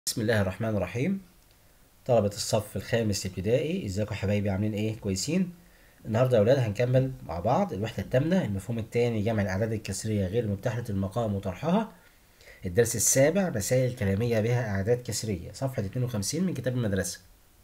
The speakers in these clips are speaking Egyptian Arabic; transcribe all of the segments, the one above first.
بسم الله الرحمن الرحيم طلبة الصف الخامس ابتدائي ازيكم يا حبايبي عاملين ايه كويسين النهارده يا اولاد هنكمل مع بعض الوحدة الثامنة المفهوم الثاني جمع الأعداد الكسرية غير متحدة المقام وطرحها الدرس السابع مسائل كلامية بها أعداد كسرية صفحة 52 من كتاب المدرسة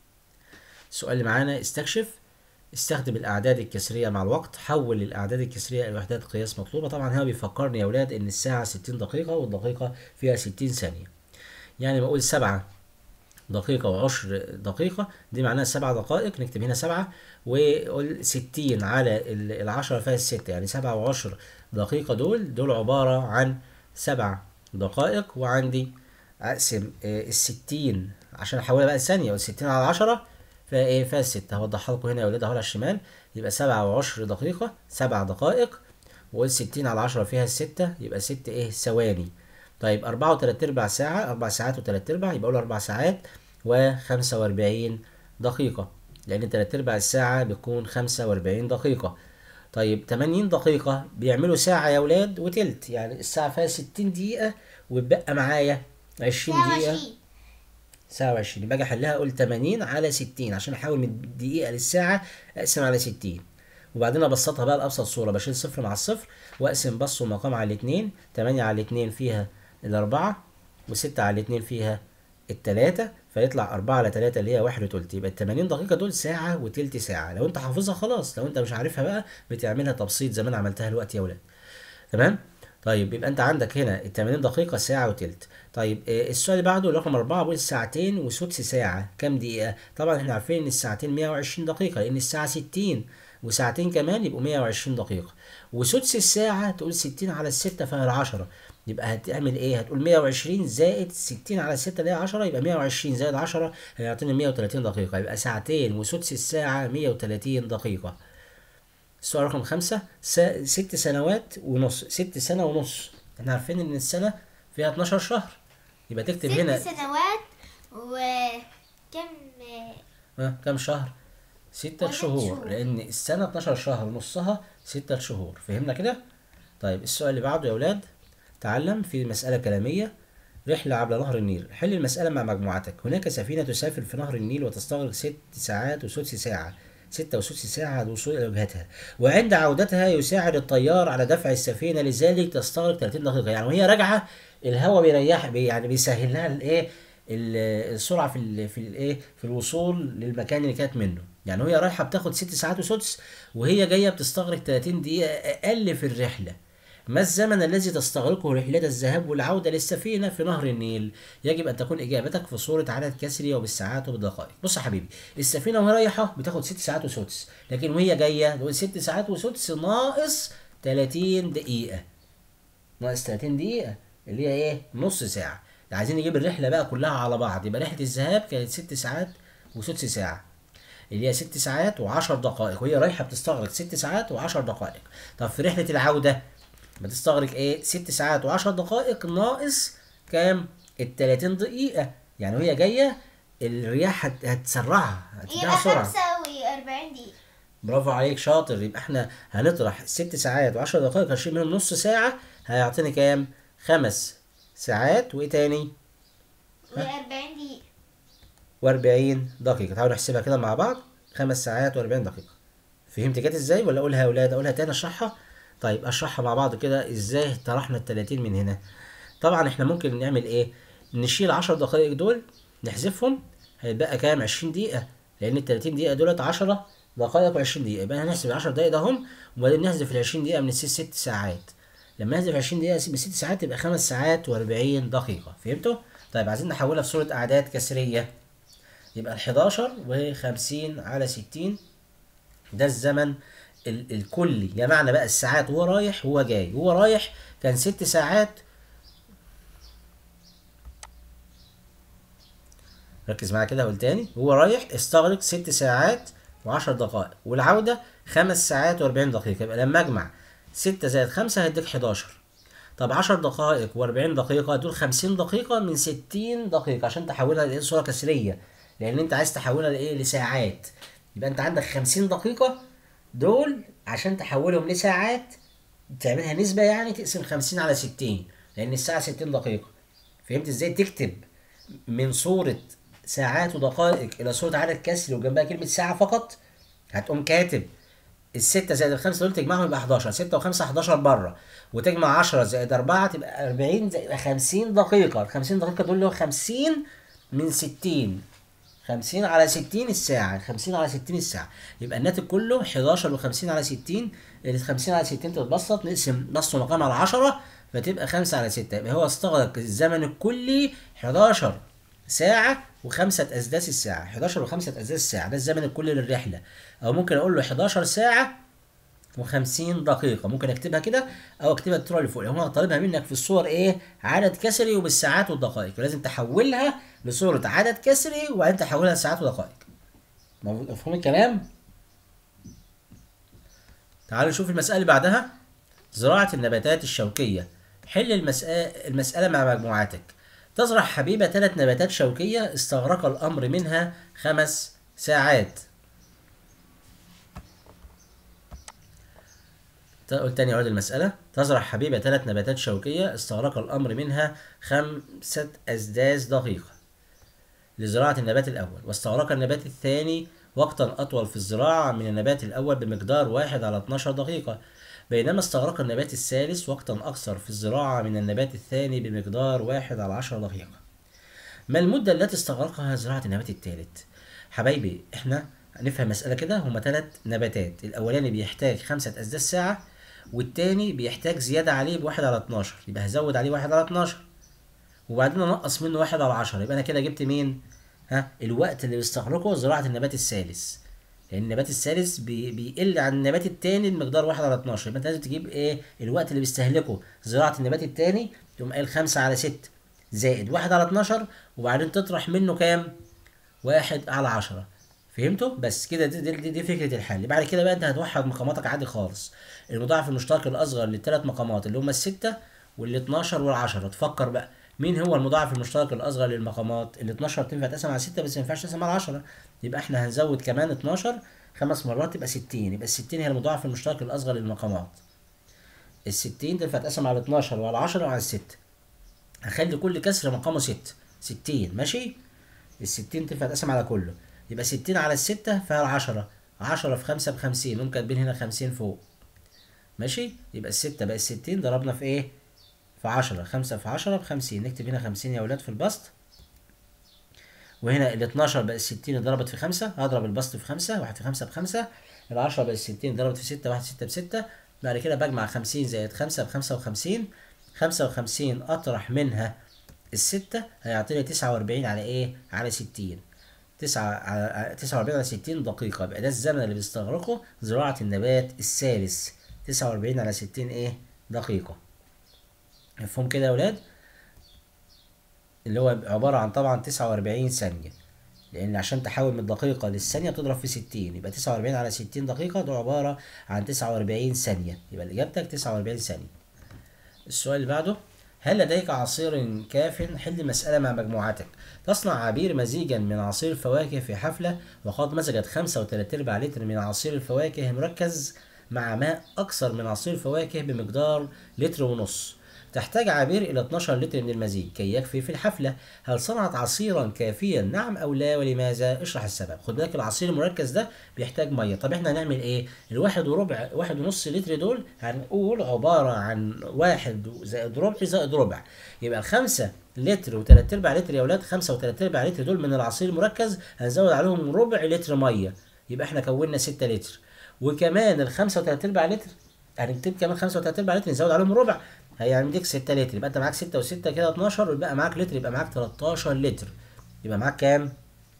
السؤال اللي معانا استكشف استخدم الأعداد الكسرية مع الوقت حول الأعداد الكسرية إلى وحدات قياس مطلوبة طبعا هو بيفكرني يا أولاد إن الساعة 60 دقيقة والدقيقة فيها 60 ثانية يعني بقول سبعة دقيقة وعشر دقيقة دي معناها سبع دقائق نكتب هنا سبعة وقول ستين على ال- العشرة فيها الستة يعني سبعة وعشر دقيقة دول دول عبارة عن سبع دقائق وعندي أقسم آه، الستين عشان أحولها بقى ثانية والستين على العشرة فيها إيه فيها الستة هوضحها لكم هنا يا ولاد أهو على الشمال يبقى سبعة وعشر دقيقة سبع دقائق وقول ستين على العشرة فيها الستة يبقى ست إيه ثواني طيب أربعة وتلات أرباع ساعة أربع ساعات وتلات أرباع يبقى أقول أربع ساعات وخمسة وأربعين دقيقة لأن تلات أرباع الساعة بتكون خمسة وأربعين دقيقة طيب تمانين دقيقة بيعملوا ساعة يا ولاد وتلت يعني الساعة فيها ستين دقيقة وبقى معايا عشرين ساعة دقيقة وعشرين ساعة وعشرين باجي أحلها أقول تمانين على ستين عشان أحول من الدقيقة للساعة أقسم على ستين وبعدين أبسطها بقى لأبسط صورة بشيل صفر مع الصفر وأقسم بص ومقام على الاتنين تمانية على الاتنين فيها الأربعة وستة على الاتنين فيها التلاتة فيطلع أربعة على تلاتة اللي هي واحد وتلت يبقى التمانين دقيقة دول ساعة وتلت ساعة لو أنت حافظها خلاص لو أنت مش عارفها بقى بتعملها تبسيط زي ما أنا عملتها دلوقتي يا ولاد تمام طيب يبقى انت عندك هنا ال 80 دقيقة ساعة وتلت طيب آه، السؤال اللي بعده رقم أربعة بيقول ساعتين وسدس ساعة كام دقيقة؟ طبعا احنا عارفين إن الساعتين 120 دقيقة لأن الساعة 60 وساعتين كمان يبقوا 120 دقيقة وسدس الساعة تقول 60 على الستة فيها العشرة يبقى هتعمل ايه؟ هتقول 120 زائد 60 على الستة اللي هي 10 يبقى 120 زائد 10 هيعطيني 130 دقيقة يبقى ساعتين وسدس الساعة 130 دقيقة السؤال رقم خمسة س... ست سنوات ونص ست سنة ونص احنا عارفين ان السنة فيها 12 شهر يبقى تكتب هنا ست سنوات وكم ها كام شهر ستة ولا شهور شهور. لأن السنة 12 شهر نصها ستة شهور فهمنا كده؟ طيب السؤال اللي بعده يا أولاد تعلم في مسألة كلامية رحلة عبر نهر النيل حل المسألة مع مجموعتك هناك سفينة تسافر في نهر النيل وتستغرق ست ساعات وسدس ساعة ستة وسدس ساعة للوصول إلى وجهتها وعند عودتها يساعد الطيار على دفع السفينة لذلك تستغرق 30 دقيقة يعني وهي راجعة الهواء بيريح بي يعني بيسهل لها الايه ال- السرعة في ال في الايه في الوصول للمكان اللي كانت منه يعني وهي رايحة بتاخد ست ساعات وسدس وهي جاية بتستغرق 30 دقيقة أقل في الرحلة ما الزمن الذي تستغرقه رحلة الذهاب والعودة للسفينة في نهر النيل؟ يجب أن تكون إجابتك في صورة عدد كسري وبالساعات وبالدقائق. بص يا حبيبي، السفينة وهي رايحة بتاخد ست ساعات وسدس، لكن وهي جاية نقول ست ساعات وسدس ناقص 30 دقيقة. ناقص 30 دقيقة اللي هي إيه؟ نص ساعة. عايزين نجيب الرحلة بقى كلها على بعض، يبقى رحلة الذهاب كانت ست ساعات وسدس ساعة. اللي هي ست ساعات وعشر دقائق وهي رايحة بتستغرق ست ساعات وعشر دقائق طب في رحلة العودة بتستغرق ايه ست ساعات وعشر دقائق ناقص كام التلاتين دقيقة يعني وهي جاية الرياح هت- هتسرعها هتديها يبقى سرعة خمسة وأربعين دقيقة برافو عليك شاطر يبقى احنا هنطرح ست ساعات وعشر دقائق هنشيل منهم نص ساعة هيعطيني كام خمس ساعات وايه تاني وأربعين دقيقة واربعين دقيقة تعالوا نحسبها كده مع بعض خمس ساعات واربعين دقيقة فهمت كده ازاي ولا اقولها يا اولاد اقولها تاني اشرحها طيب اشرحها مع بعض كده ازاي طرحنا التلاتين من هنا طبعا احنا ممكن نعمل ايه نشيل عشر دقائق دول نحذفهم هيتبقى كام عشرين دقيقة لان التلاتين دقيقة دولت عشرة دقائق وعشرين دقيقة يبقى هنحسب العشر دقايق ده هم وبعدين نحذف العشرين دقيقة من الست ست ساعات لما نحذف عشرين دقيقة من ست ساعات تبقى خمس ساعات واربعين دقيقة فهمتوا؟ طيب عايزين نحولها في صورة أعداد كسرية يبقى ال 11 و50 على 60 ده الزمن ال- الكلي يا معنى بقى الساعات وهو رايح وهو جاي وهو رايح كان ست ساعات ركز معايا كده قول تاني هو رايح استغرق ست ساعات وعشر دقائق والعودة خمس ساعات واربعين دقيقة يبقى لما اجمع ستة زائد خمسة هيديك حداشر طب 10 دقائق و40 دقيقة دول 50 دقيقة من 60 دقيقة عشان تحولها لإيه صورة كسرية لأن أنت عايز تحولها لإيه لساعات يبقى أنت عندك 50 دقيقة دول عشان تحولهم لساعات تعملها نسبة يعني تقسم 50 على 60 لأن الساعة 60 دقيقة فهمت إزاي تكتب من صورة ساعات ودقائق إلى صورة عدد كسري وجنبها كلمة ساعة فقط هتقوم كاتب الستة زائد الخمسة دول تجمعهم يبقى 11 ستة وخمسة 11 بره وتجمع 10 زائد 4 تبقى 40 زائد 50 دقيقة ال 50 دقيقة دول اللي هو 50 من 60 50 على 60 الساعة 50 على 60 الساعة يبقى الناتج كله 11 و50 على 60 ال 50 على 60 تتبسط نقسم نص مقام على 10 فتبقى 5 على 6 يبقى هو استغرق الزمن الكلي 11 ساعة وخمسة أسداس الساعة 11 وخمسة أسداس الساعة ده الزمن الكلي للرحلة أو ممكن أقول له 11 ساعة و50 دقيقة ممكن اكتبها كده او اكتبها الصورة اللي فوق هو طالبها منك في الصور ايه عدد كسري وبالساعات والدقائق ولازم تحولها لصورة عدد كسري وبعدين تحولها لساعات ودقائق مفهوم الكلام؟ تعالوا نشوف المسألة اللي بعدها زراعة النباتات الشوكية حل المسألة, المسألة مع مجموعاتك تزرع حبيبة ثلاث نباتات شوكية استغرق الأمر منها خمس ساعات تقول تاني عود المسألة تزرع حبيبة ثلاث نباتات شوكية استغرق الأمر منها خمسة أسداس دقيقة لزراعة النبات الأول واستغرق النبات الثاني وقتا أطول في الزراعة من النبات الأول بمقدار واحد على 12 دقيقة بينما استغرق النبات الثالث وقتا أقصر في الزراعة من النبات الثاني بمقدار واحد على 10 دقيقة ما المدة التي استغرقها زراعة النبات الثالث؟ حبايبي احنا نفهم مسألة كده هما ثلاث نباتات الأولاني بيحتاج خمسة أسداس ساعة والتاني بيحتاج زيادة عليه بواحد على 12 يبقى هزود عليه واحد على 12 وبعدين انقص منه واحد على 10 يبقى انا كده جبت مين؟ ها الوقت اللي بيستغرقه زراعة النبات الثالث لأن النبات الثالث بي بيقل عن النبات التاني بمقدار واحد على 12 يبقى انت لازم تجيب ايه الوقت اللي بيستهلكه زراعة النبات التاني تقوم قايل 5 على 6 زائد واحد على 12 وبعدين تطرح منه كام؟ واحد على 10 فهمتوا؟ بس كده دي, دي, دي فكره الحل بعد كده بقى انت هتوحد مقاماتك عادي خالص المضاعف المشترك الاصغر للثلاث مقامات اللي هم الستة وال 12 وال 10 تفكر بقى مين هو المضاعف المشترك الاصغر للمقامات ال 12 تنفع تقسم على 6 بس ما ينفعش تقسم على 10 يبقى احنا هنزود كمان 12 خمس مرات يبقى 60 يبقى ال 60 هي المضاعف المشترك الاصغر للمقامات ال 60 تنفع تقسم على 12 وعلى 10 وعلى 6 هخلي كل كسر مقامه 6 60 ماشي ال 60 تنفع تقسم على كله يبقى 60 على الستة فيها 10 10 في 5 ب 50 ممكن كاتبين هنا 50 فوق ماشي يبقى الستة بقت 60 ضربنا في ايه في 10 5 في 10 ب 50 نكتب هنا 50 يا ولاد في البسط وهنا ال 12 بقت 60 اتضربت في 5 هضرب البسط في 5 1 في 5 ب 5 ال 10 بقت 60 اتضربت في 6 1 6 ب 6 بعد كده بجمع 50 زائد 5 ب 55 55 اطرح منها الستة هيعطيني 49 على ايه على 60 تسعة على تسعة وأربعين على ستين دقيقة يبقى ده الزمن اللي بيستغرقه زراعة النبات الثالث تسعة وأربعين على ستين إيه دقيقة مفهوم كده يا ولاد اللي هو عبارة عن طبعا تسعة وأربعين ثانية لأن عشان تحول من الدقيقة للثانية بتضرب في ستين يبقى تسعة وأربعين على ستين دقيقة ده عبارة عن تسعة وأربعين ثانية يبقى إجابتك تسعة وأربعين ثانية السؤال اللي بعده هل لديك عصير كاف حل مسألة مع مجموعتك تصنع عبير مزيجا من عصير فواكه في حفلة وقد مزجت خمسة وتلات أرباع لتر من عصير الفواكه مركز مع ماء أكثر من عصير الفواكه بمقدار لتر ونص تحتاج عبير إلى 12 لتر من المزيج كي يكفي في الحفلة هل صنعت عصيرا كافيا نعم أو لا ولماذا اشرح السبب خد بالك العصير المركز ده بيحتاج مية طب احنا هنعمل ايه الواحد وربع واحد ونص لتر دول هنقول عبارة عن واحد زائد ربع زائد ربع يبقى الخمسة لتر وتلات ارباع لتر يا ولاد خمسة وتلات ارباع لتر دول من العصير المركز هنزود عليهم ربع لتر مية يبقى احنا كونا ستة لتر وكمان الخمسة وتلات ارباع لتر هنكتب كمان خمسة وتلات ارباع لتر نزود عليهم ربع هيعمل 6 لتر يبقى انت معاك 6 و6 كده 12 ويبقى معاك لتر يبقى معاك 13 لتر يبقى معاك كام؟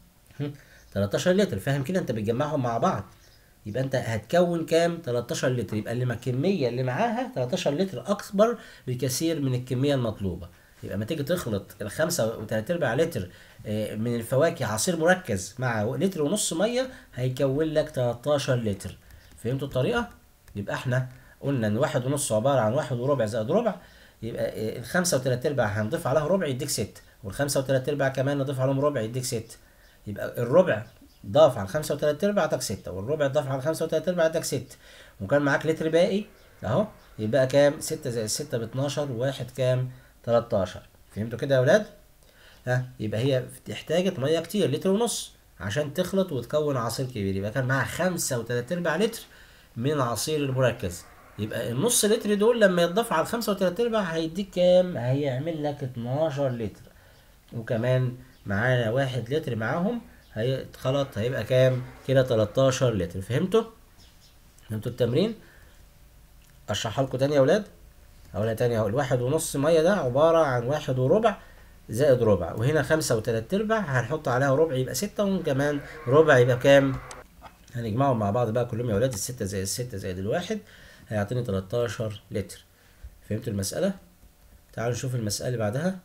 13 لتر فاهم كده انت بتجمعهم مع بعض يبقى انت هتكون كام 13 لتر يبقى اللي الكميه اللي معاها 13 لتر اكبر بكثير من الكميه المطلوبه يبقى لما تيجي تخلط الخمسة وتلات ارباع لتر من الفواكه عصير مركز مع لتر ونص ميه هيكون لك 13 لتر فهمتوا الطريقه يبقى احنا قلنا ان واحد ونص عباره عن واحد وربع زائد ربع يبقى الخمسة وتلات ارباع هنضيف عليها ربع يديك ست والخمسة وتلات ارباع كمان نضيف عليهم ربع يديك ست يبقى الربع ضاف على الخمسة وتلات ارباع اداك ستة والربع ضاف على الخمسة وتلات ارباع اداك ست وكان معاك لتر باقي اهو يبقى كام ستة زائد ستة باتناشر وواحد كام تلاتاشر فهمتوا كده يا ولاد ها يبقى هي احتاجت ميه كتير لتر ونص عشان تخلط وتكون عصير كبير يبقى كان معاها خمسة وتلات ارباع لتر من العصير المركز يبقى النص لتر دول لما يتضاف على الخمسة وتلات ارباع هيديك كام هيعمل لك 12 لتر وكمان معانا واحد لتر معاهم هيتخلط هيبقى كام كده 13 لتر فهمتوا فهمتوا التمرين اشرحها لكم تاني يا ولاد اقولها تاني اهو الواحد ونص ميه ده عباره عن واحد وربع زائد ربع وهنا خمسة وتلات ارباع هنحط عليها ربع يبقى ستة وكمان ربع يبقى كام هنجمعهم مع بعض بقى كلهم يا ولاد الستة زائد الستة زائد الواحد هيعطيني 13 لتر فهمتوا المسألة تعالوا نشوف المسألة اللي بعدها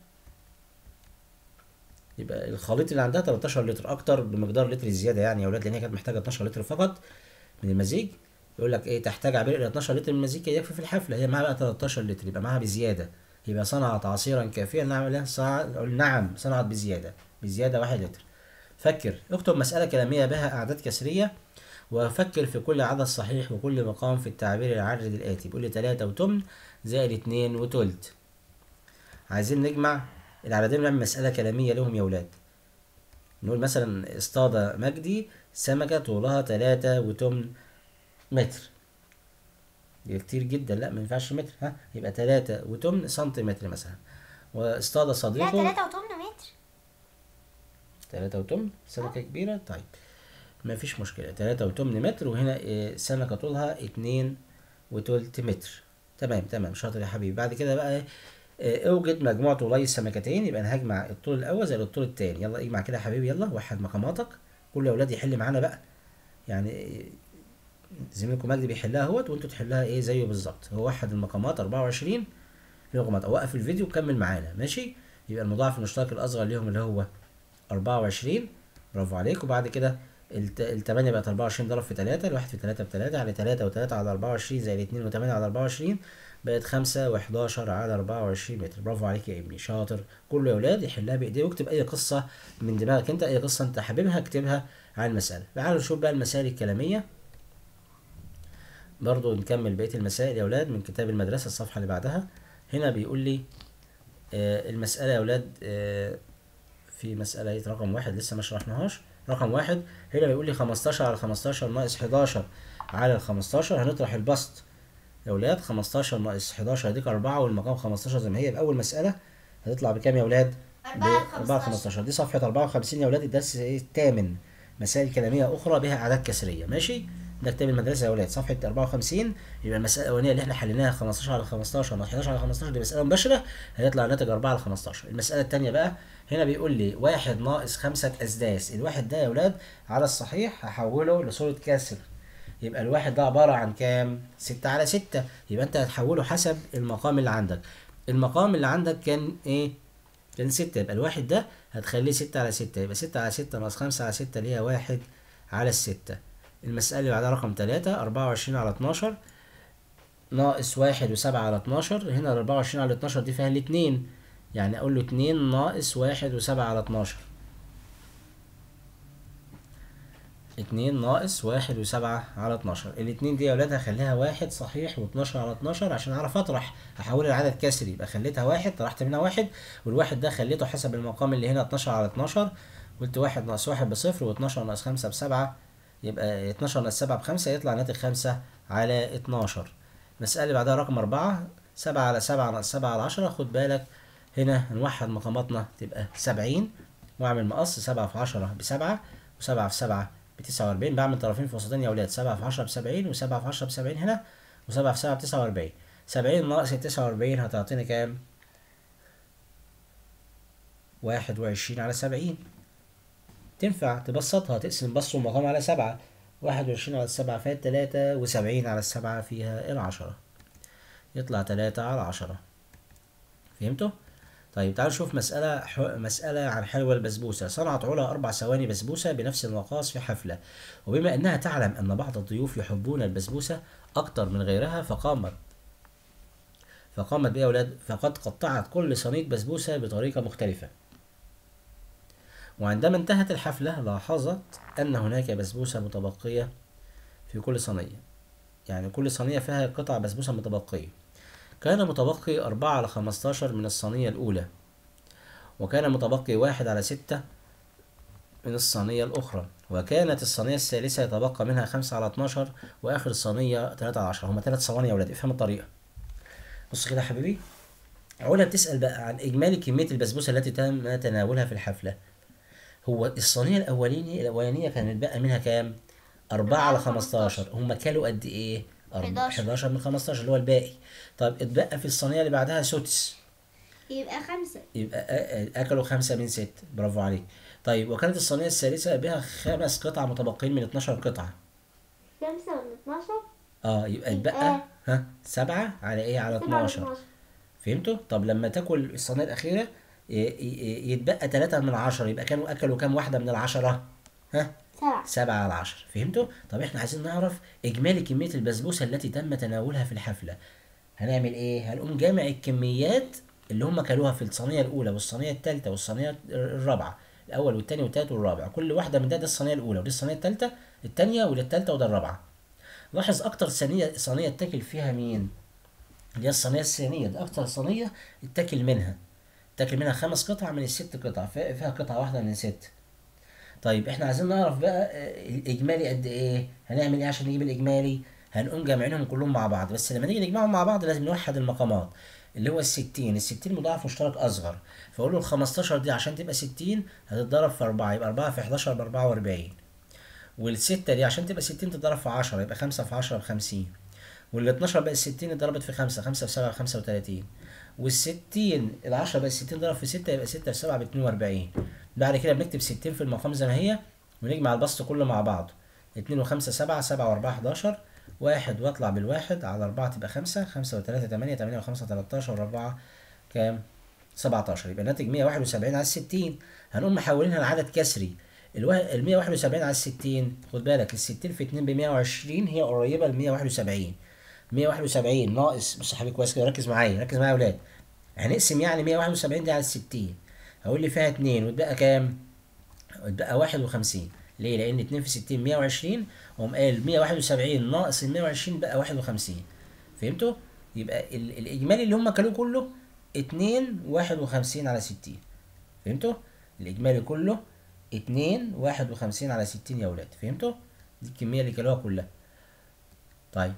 يبقى الخليط اللي عندها 13 لتر اكتر بمقدار لتر زياده يعني يا ولاد لان هي كانت محتاجه 12 لتر فقط من المزيج يقول لك ايه تحتاج عبير الى 12 لتر من المزيج كي يكفي في الحفله هي معاها بقى 13 لتر يبقى معاها بزياده يبقى صنعت عصيرا كافيا نعم صنع... نعم صنعت بزياده بزياده 1 لتر فكر اكتب مساله كلاميه بها اعداد كسريه وفكر في كل عدد صحيح وكل مقام في التعبير العدد الآتي بيقول لي تلاتة وتمن زائد اتنين وتلت عايزين نجمع العددين ونعمل مسألة كلامية لهم يا ولاد نقول مثلا اصطاد مجدي سمكة طولها تلاتة وتمن متر دي كتير جدا لا ما ينفعش متر ها يبقى تلاتة وتمن سنتيمتر مثلا واصطاد لا صديقه تلاتة وتمن متر تلاتة وتمن سمكة كبيرة طيب ما فيش مشكلة تلاتة وتمن متر وهنا آه، سمكة طولها اتنين وتلت متر تمام تمام شاطر يا حبيبي بعد كده بقى إيه، آه، اوجد مجموع طولي السمكتين يبقى انا هجمع الطول الاول زائد الطول التاني يلا اجمع كده يا حبيبي يلا وحد مقاماتك كل اولاد يحل معانا بقى يعني آه، زميلكم مجدي بيحلها اهوت وانتوا تحلها ايه زيه بالظبط هو وحد المقامات 24 المقامات اوقف الفيديو وكمل معانا ماشي يبقى المضاعف المشترك الاصغر ليهم اللي هو 24 برافو عليك وبعد كده الت- التمانية بقت 24 ضرب في تلاتة الواحد في تلاتة بتلاتة على تلاتة وتلاتة على 24 زائد اتنين وتمانية على 24 بقت خمسة وحداشر على 24 متر برافو عليك يا ابني شاطر كله يا ولاد يحلها بايديه واكتب اي قصة من دماغك انت اي قصة انت حاببها اكتبها عن المسألة تعالوا نشوف بقى المسائل الكلامية برضو نكمل بقية المسائل يا ولاد من كتاب المدرسة الصفحة اللي بعدها هنا بيقول لي آه المسألة يا ولاد آه في مسألة ايه رقم واحد لسه ما شرحناهاش رقم واحد هنا بيقول لي 15 على 15 ناقص 11 على ال 15 هنطرح البسط يا ولاد 15 ناقص 11 هيديك 4 والمقام 15 زي ما هي بأول مسألة هتطلع بكام يا ولاد؟ أربعة ب 4 15 دي صفحة 54 يا ولاد الدرس ايه الثامن مسائل كلامية أخرى بها أعداد كسرية ماشي؟ ده كتاب المدرسة يا ولاد صفحة 54 يبقى المسألة الأولانية اللي احنا حليناها 15 على 15 ناقص 11 على 15 دي مسألة مباشرة هيطلع الناتج 4 على 15 المسألة التانية بقى هنا بيقول لي واحد ناقص خمسة أسداس الواحد ده يا ولاد على الصحيح هحوله لصورة كسر يبقى الواحد ده عبارة عن كام؟ ستة على ستة يبقى أنت هتحوله حسب المقام اللي عندك المقام اللي عندك كان إيه؟ كان ستة يبقى الواحد ده هتخليه ستة على ستة يبقى ستة على ستة ناقص خمسة على ستة اللي هي واحد على الستة المسألة اللي بعدها رقم تلاتة أربعة وعشرين على اتناشر ناقص واحد وسبعة على اتناشر هنا الأربعة وعشرين على اتناشر دي فيها الاتنين يعني أقول له اتنين ناقص واحد وسبعة على اتناشر اتنين ناقص واحد وسبعة على اتناشر الاتنين دي يا ولاد هخليها واحد صحيح واتناشر على اتناشر عشان اعرف اطرح هحول العدد كسري يبقى خليتها واحد طرحت منها واحد والواحد ده خليته حسب المقام اللي هنا اتناشر على اتناشر قلت واحد ناقص واحد بصفر واتناشر ناقص خمسة بسبعة يبقى اتناشر ناقص سبعة بخمسة يطلع ناتج خمسة على اتناشر المسألة اللي بعدها رقم أربعة سبعة على سبعة ناقص سبعة على عشرة خد بالك هنا هنوحد مقاماتنا تبقى سبعين واعمل مقص سبعة في عشرة بسبعة وسبعة في سبعة بتسعة وأربعين بعمل طرفين في وسطين يا ولاد سبعة في عشرة بسبعين وسبعة في عشرة بسبعين هنا وسبعة في سبعة بتسعة وأربعين سبعين ناقص تسعة وأربعين هتعطيني كام؟ واحد وعشرين على سبعين تنفع تبسطها تقسم بسط ومقام على سبعة واحد وعشرين على السبعة فيها تلاتة وسبعين على السبعة فيها العشرة يطلع تلاتة على عشرة فهمتوا؟ طيب تعالوا نشوف مسألة ح... مسألة عن حلوى البسبوسة صنعت علا أربع ثواني بسبوسة بنفس المقاس في حفلة وبما أنها تعلم أن بعض الضيوف يحبون البسبوسة أكتر من غيرها فقامت فقامت بها أولاد فقد قطعت كل صينية بسبوسة بطريقة مختلفة وعندما انتهت الحفلة لاحظت أن هناك بسبوسة متبقية في كل صينية يعني كل صينية فيها قطع بسبوسة متبقية كان متبقي أربعة على خمستاشر من الصينية الأولى وكان متبقي واحد على ستة من الصينية الأخرى وكانت الصينية الثالثة يتبقى منها خمسة على اتناشر وآخر الصينية تلاتة على عشرة هما تلات صواني يا ولاد افهم الطريقة بص كده يا حبيبي علا بتسأل بقى عن إجمالي كمية البسبوسة التي تم تناولها في الحفلة هو الصينية الأولانية الأولانية كان اتبقى منها كام؟ أربعة على خمستاشر هما كلوا قد إيه؟ أرب- 11. 11 من 15 اللي هو الباقي طب اتبقى في الصينية اللي بعدها سدس يبقى خمسة يبقى أ- أ- أكلوا خمسة من ست برافو عليك طيب وكانت الصينية الثالثة بها خمس قطع متبقين من 12 قطعة خمسة من اتناشر اه يبقى اتبقى آه. ها سبعة على ايه على 12 فهمتوا طب لما تاكل الصينية الأخيرة ي- ي- يتبقى تلاتة من عشرة يبقى كانوا أكلوا كام واحدة من العشرة ها سبعة سبعة على عشرة فهمتوا طب احنا عايزين نعرف إجمالي كمية البسبوسة التي تم تناولها في الحفلة هنعمل ايه هنقوم جامع الكميات اللي هم كلوها في الصينية الأولى والصينية التالتة والصينية الرابعة الأول والتاني والتالت والرابع كل واحدة من ده ده الصينية الأولى ودي الصينية التالتة التانية ودي التالتة وده الرابعة لاحظ أكتر صينية صينية اتاكل فيها مين اللي هي الصينية الثانية دي أكتر صينية اتاكل منها اتاكل منها خمس قطع من الست قطع فيها فيها قطعة واحدة من ست طيب احنا عايزين نعرف بقى آه، الإجمالي قد إيه هنعمل إيه عشان نجيب الإجمالي هنقوم جامعينهم كلهم مع بعض بس لما نيجي نجمعهم مع بعض لازم نوحد المقامات اللي هو الستين الستين مضاعف مشترك أصغر فأقول له الخمستاشر دي عشان تبقى ستين هتتضرب في أربعة يبقى أربعة في حداشر بأربعة وأربعين والستة دي عشان تبقى ستين تتضرب في عشرة يبقى خمسة في عشرة بخمسين وال 12 بقى 60 اتضربت في 5 5 في 7 35 وال 60 ال 10 بقى 60 ضرب في 6 يبقى 6 في 7 ب 42 بعد كده بنكتب 60 في المقام زي ما هي ونجمع البسط كله مع بعض 2 و5 7 7 و4 11 واحد واطلع بالواحد على 4 تبقى 5 5 و3 8 8 و5 13 و4 كام 17 يبقى الناتج 171 على 60 هنقوم محولينها لعدد كسري الوا- ال 171 على 60 خد بالك ال 60 في 2 ب 120 هي قريبه ل 171 171 ناقص بص يا حبيبي كويس كده ركز معايا ركز معايا يا اولاد هنقسم يعني 171 دي على 60 هقول لي فيها 2 وتبقى كام؟ وتبقى 51 ليه؟ لأن 2 في 60 120 وقام قال 171 ناقص ال 120 بقى 51 فهمتوا؟ يبقى ال- الإجمالي اللي هم كانوا كله 2 51 على 60 فهمتوا؟ الإجمالي كله 2 51 على 60 يا ولاد فهمتوا؟ دي الكمية اللي كلوها كلها طيب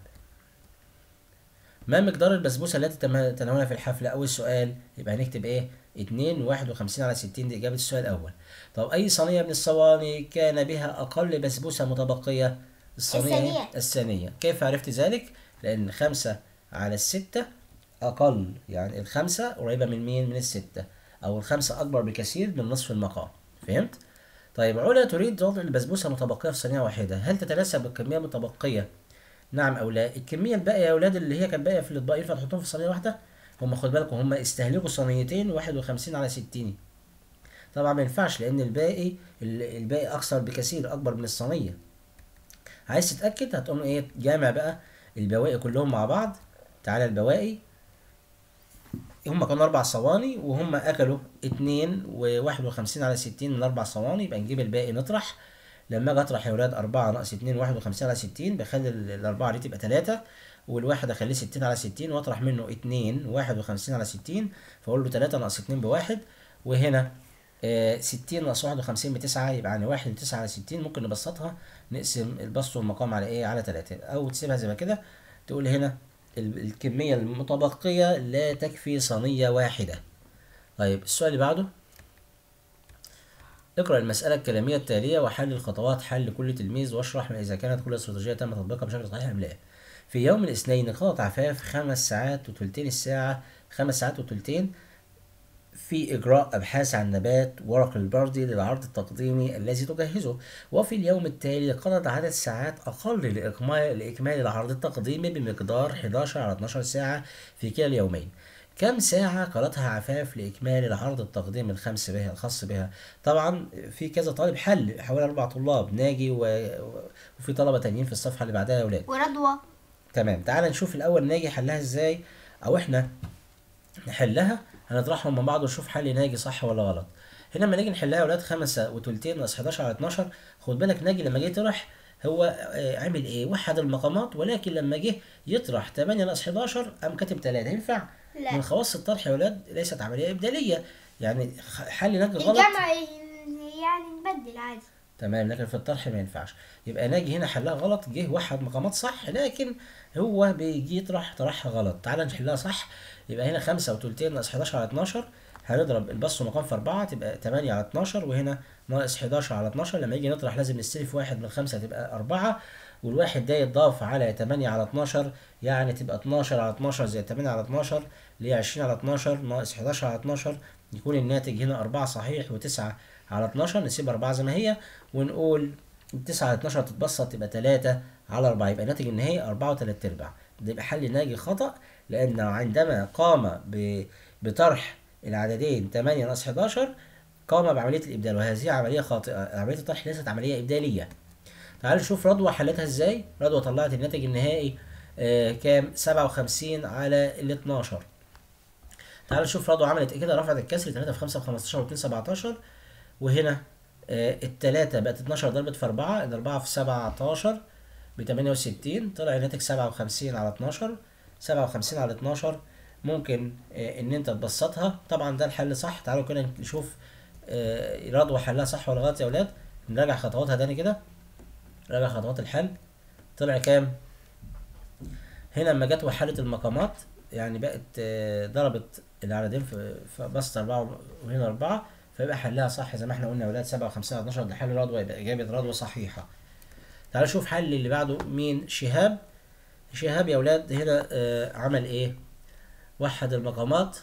ما مقدار البسبوسة التي تم تناولها في الحفلة؟ أول سؤال يبقى هنكتب إيه؟ اتنين واحد وخمسين على ستين دي إجابة السؤال الأول. طب أي صينية من الصواني كان بها أقل بسبوسة متبقية؟ الصينية إيه؟ الثانية. الثانية. كيف عرفت ذلك؟ لأن خمسة على الستة أقل يعني الخمسة قريبة من مين؟ من الستة أو الخمسة أكبر بكثير من نصف المقام. فهمت؟ طيب علا تريد وضع البسبوسة متبقية في صينية واحدة، هل تتناسب الكمية المتبقية نعم او لا الكميه الباقيه يا اولاد اللي هي كانت باقيه في الاطباق ينفع تحطهم في صينيه واحده هم خد بالكم هم استهلكوا صينيتين 51 على 60 طبعا ما ينفعش لان الباقي ال- الباقي اكثر بكثير اكبر من الصينيه عايز تتاكد هتقوم ايه جامع بقى البواقي كلهم مع بعض تعالى البواقي هم كانوا اربع صواني وهم اكلوا اتنين وواحد وخمسين على ستين من اربع صواني يبقى نجيب الباقي نطرح لما اجي اطرح يا ولاد أربعة ناقص اتنين واحد وخمسين على ستين بخلي ال- الأربعة دي تبقى تلاتة والواحد أخليه ستين على ستين وأطرح منه اتنين واحد وخمسين على ستين فأقول له تلاتة ناقص اتنين بواحد وهنا آه ستين ناقص واحد وخمسين بتسعة يبقى يعني واحد وتسعة على ستين ممكن نبسطها نقسم البسط والمقام على إيه على تلاتة أو تسيبها زي ما كده تقول هنا ال- الكمية المتبقية لا تكفي صينية واحدة طيب السؤال اللي بعده اقرأ المسألة الكلامية التالية وحل خطوات حل كل تلميذ واشرح ما إذا كانت كل استراتيجية تم تطبيقها بشكل صحيح أم لا. في يوم الاثنين قضت عفاف خمس ساعات وثلثين الساعة خمس ساعات وثلثين في إجراء أبحاث عن نبات ورق البردي للعرض التقديمي الذي تجهزه وفي اليوم التالي قضت عدد ساعات أقل لإكمال, لإكمال العرض التقديمي بمقدار 11 على 12 ساعة في كلا اليومين كم ساعة قضتها عفاف لإكمال العرض التقديمي الخاص بها الخاص بها طبعا في كذا طالب حل حوالي أربع طلاب ناجي و... و- وفي طلبة تانيين في الصفحة اللي بعدها يا أولاد ورضوى تمام تعال نشوف الأول ناجي حلها إزاي أو إحنا نحلها هنطرحهم من بعض ونشوف حل ناجي صح ولا غلط هنا لما نيجي نحلها يا ولاد خمسة وتلتين ناقص 11 على 12 خد بالك ناجي لما جه يطرح هو آه، عمل ايه وحد المقامات ولكن لما جه يطرح 8 ناقص 11 قام كاتب 3 ينفع لا. من خواص الطرح يا ولاد ليست عملية إبدالية يعني خ- حل ناجي غلط الجمع يعني نبدل عادي تمام لكن في الطرح ما ينفعش يبقى ناجي هنا حلها غلط جه وحد مقامات صح لكن هو بيجي يطرح طرحها غلط تعال نحلها صح يبقى هنا خمسة وتلتين ناقص 11 على 12 هنضرب البسط مقام في 4 تبقى 8 على 12 وهنا ناقص 11 على 12 لما يجي نطرح لازم نستلف واحد من خمسة تبقى 4 والواحد ده يتضاف على 8 على 12 يعني تبقى 12 على 12 زي 8 على 12 اللي هي 20 على 12 ناقص 11 على 12 يكون الناتج هنا 4 صحيح و9 على 12 نسيب 4 زي ما هي ونقول 9 على 12 تتبسط تبقى 3 على 4 يبقى الناتج النهائي 4 و3 ارباع ده يبقى حل ناجي خطأ لأن عندما قام ب- بطرح العددين 8 ناقص 11 قام بعملية الإبدال وهذه عملية خاطئة عملية الطرح ليست عملية إبدالية تعالوا نشوف رضوى حلتها ازاي رضوى طلعت الناتج النهائي آه كام 57 على ال 12 تعالوا نشوف رضوى عملت ايه كده رفعت الكسر 3 في 5 في 15 و 2 17 وهنا آه التلاتة بقت 12 ضربت في 4 الأربعة في 17 ب 68 طلع الناتج 57 على 12 57 على 12 ممكن آه إن أنت تبسطها طبعا ده الحل صح تعالوا كده نشوف آه رضوى حلها صح ولا غلط يا ولاد نراجع خطواتها تاني كده راجع خطوات الحل طلع كام هنا لما جت وحلت المقامات يعني بقت آه، ضربت العددين في في بسط أربعة وهنا أربعة فيبقى حلها صح زي ما احنا قلنا يا ولاد سبعة وخمسين على 12 ده حل رضوى يبقى إجابة رضوى صحيحة تعالوا نشوف حل اللي بعده مين شهاب شهاب يا ولاد هنا آه، عمل ايه وحد المقامات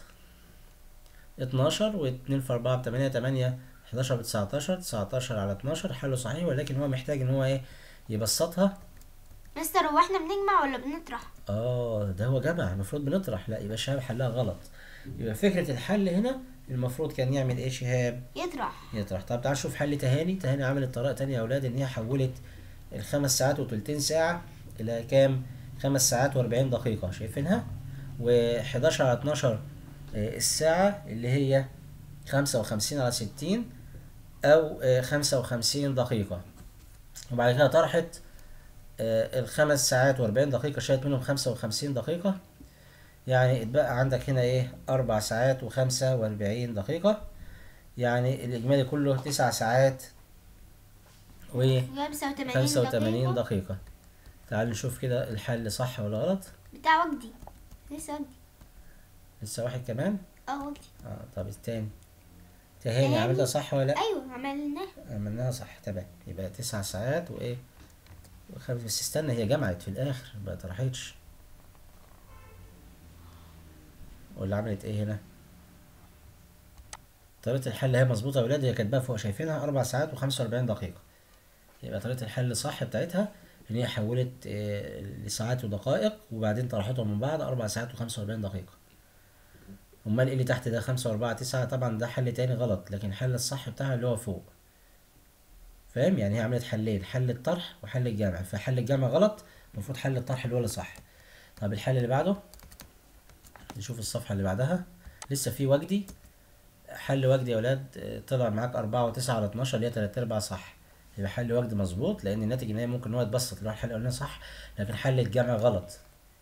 12 و2 في 4 ب 8 8 11 ب 19 19 على 12 حله صحيح ولكن هو محتاج ان هو ايه يبسطها مستر هو احنا بنجمع ولا بنطرح اه ده هو جمع المفروض بنطرح لا يبقى شهاب حلها غلط يبقى فكرة الحل هنا المفروض كان يعمل ايه شهاب يطرح يطرح طب تعال نشوف حل تهاني تهاني عملت طريقة تانية يا اولاد ان هي حولت الخمس ساعات وتلتين ساعة الى كام خمس ساعات واربعين دقيقة شايفينها و11 على 12 آه، الساعة اللي هي خمسة وخمسين على ستين أو آه، خمسة وخمسين دقيقة وبعد كده طرحت آه، الخمس ساعات وأربعين دقيقة شالت منهم خمسة وخمسين دقيقة يعني اتبقى عندك هنا ايه أربع ساعات وخمسة وأربعين دقيقة يعني الإجمالي كله تسع ساعات و 85 خمسة وتمانين دقيقة دقيقة تعال نشوف كده الحل صح ولا غلط بتاع وجدي لسه وجدي لسه واحد كمان اه وجدي اه طب التاني تهاني تهاني. عملتها صح ولا لأ؟ ايوه عملناه عملناها صح تمام يبقى تسع ساعات وايه وخمس بس استنى هي جمعت في الاخر ما طرحتش ولا عملت ايه هنا طريقة الحل هي مظبوطة يا ولاد هي كاتباها فوق شايفينها أربع ساعات وخمسة وأربعين دقيقة يبقى طريقة الحل صح بتاعتها إن هي حولت آه، لساعات ودقائق وبعدين طرحتهم من بعض أربع ساعات وخمسة وأربعين دقيقة أمال إيه اللي تحت ده خمسة وأربعة تسعة طبعا ده حل تاني غلط لكن الحل الصح بتاعها اللي هو فوق فاهم يعني هي عملت حلين حل الطرح وحل الجمع فحل الجمع غلط المفروض حل الطرح اللي هو اللي صح طب الحل اللي بعده نشوف الصفحة اللي بعدها لسه في وجدي حل وجدي يا ولاد آه، طلع معاك أربعة وتسعة على اتناشر اللي هي تلات أرباع صح يبقى حل وجدي مظبوط لأن الناتج النهائي ممكن إن هو يتبسط اللي هو الحل الأولاني صح لكن حل الجمع غلط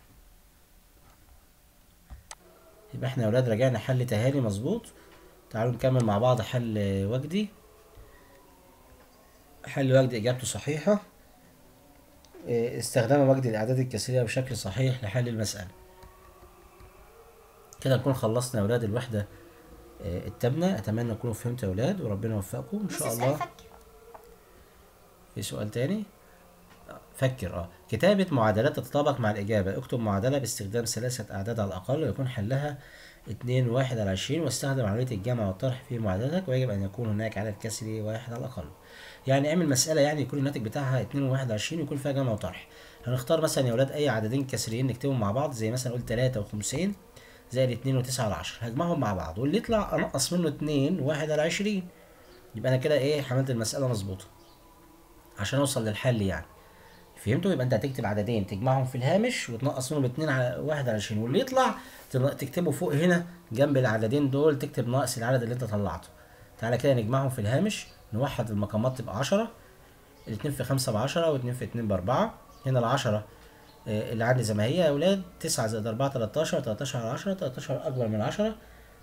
يبقى احنا يا ولاد رجعنا حل تهاني مظبوط تعالوا نكمل مع بعض حل آه، وجدي حل وجدي إجابته صحيحة إيه، استخدام وجدي الأعداد الكسرية بشكل صحيح لحل المسألة كده نكون خلصنا يا ولاد الوحدة إيه، التامنة أتمنى تكونوا فهمتوا يا ولاد وربنا يوفقكم إن بس شاء اسأل الله فكر في سؤال تاني آه، فكر اه كتابة معادلات تتطابق مع الإجابة اكتب معادلة باستخدام ثلاثة أعداد على الأقل ويكون حلها اتنين واحد على عشرين واستخدم عملية الجمع والطرح في معادلتك ويجب أن يكون هناك عدد كسري واحد على الأقل يعني اعمل مسألة يعني يكون الناتج بتاعها اتنين وواحد على عشرين ويكون فيها جمع وطرح هنختار مثلا يا ولاد أي عددين كسريين نكتبهم مع بعض زي مثلا قول تلاتة وخمسين زائد اتنين وتسعة على عشرة هجمعهم مع بعض واللي يطلع أنقص منه اتنين واحد على عشرين يبقى أنا كده إيه عملت المسألة مظبوطة عشان اوصل للحل يعني فهمتوا يبقى انت هتكتب عددين تجمعهم في الهامش وتنقص منهم اتنين على واحد على عشرين واللي يطلع تن- تكتبه فوق هنا جنب العددين دول تكتب ناقص العدد اللي انت طلعته تعالى كده نجمعهم في الهامش نوحد المقامات تبقى عشرة الاتنين في خمسة بعشرة واتنين في اتنين بأربعة هنا العشرة آه، اللي عندي زي ما هي يا ولاد تسعة زائد أربعة تلاتاشر تلاتاشر على عشرة تلاتاشر أكبر من عشرة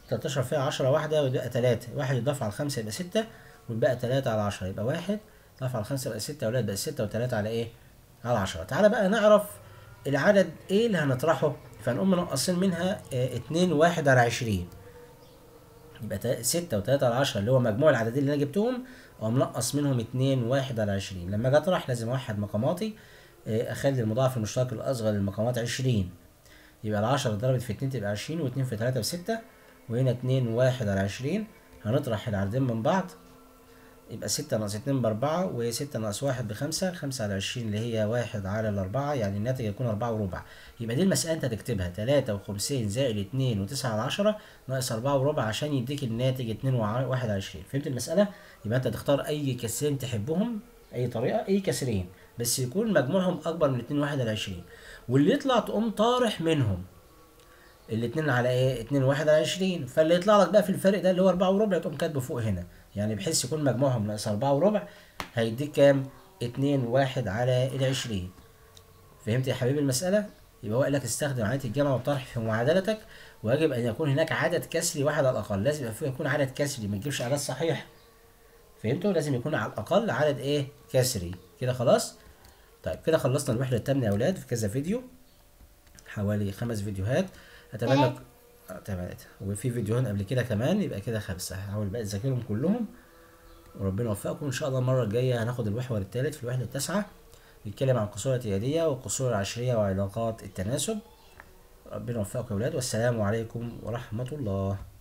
13 فيها 10 واحدة ويبقى 3 واحد يضاف على الخمسة يبقى 6 ويبقى 3 على 10 يبقى واحد يضاف على الخمسة يبقى 6 يا ولاد بقى 6 و3 على ايه؟ على 10 تعالى بقى نعرف العدد ايه اللي هنطرحه فنقوم منقصين منها اه 2 واحد على 20 يبقى 6 و3 على 10 اللي هو مجموع العددين اللي انا جبتهم او منقص منهم 2 واحد على 20 لما اجي اطرح لازم اوحد مقاماتي اه اخلي المضاعف المشترك الاصغر للمقامات 20 يبقى العشرة ضربت في اتنين تبقى عشرين واتنين في تلاتة بستة وهنا اتنين واحد على عشرين هنطرح العددين من بعض يبقى ستة ناقص اتنين بأربعة وستة ناقص واحد بخمسة خمسة على عشرين اللي هي واحد على الأربعة يعني الناتج يكون أربعة وربع يبقى دي المسألة أنت هتكتبها تلاتة وخمسين زائد اتنين وتسعة على عشرة ناقص أربعة وربع عشان يديك الناتج اتنين وواحد على عشرين فهمت المسألة؟ يبقى أنت تختار أي كسرين تحبهم أي طريقة أي كسرين بس يكون مجموعهم أكبر من اتنين واحد على عشرين واللي يطلع تقوم طارح منهم الاتنين على ايه؟ اتنين واحد على عشرين فاللي يطلع لك بقى في الفرق ده اللي هو أربعة وربع تقوم كاتبه فوق هنا يعني بحيث يكون مجموعهم ناقص أربعة وربع هيديك كام؟ اتنين واحد على العشرين فهمت يا حبيبي المسألة؟ يبقى هو قال لك استخدم عملية الجمع والطرح في معادلتك ويجب أن يكون هناك عدد كسري واحد على الأقل لازم يبقى فيه يكون عدد كسري ما تجيبش أعداد صحيحة فهمتوا؟ لازم يكون على الأقل عدد إيه؟ كسري كده خلاص؟ طيب كده خلصنا الوحدة التامنة يا أولاد في كذا فيديو حوالي خمس فيديوهات اتمنى تلاتة. آه، تلاتة وفي فيديوهين قبل كده كمان يبقى كده خمسة هحاول بقى تذاكرهم كلهم وربنا يوفقكم ان شاء الله المرة الجاية هناخد المحور الثالث في الوحدة التاسعة بيتكلم عن القصور الاعتيادية والقصور العشرية وعلاقات التناسب ربنا يوفقكم يا ولاد والسلام عليكم ورحمة الله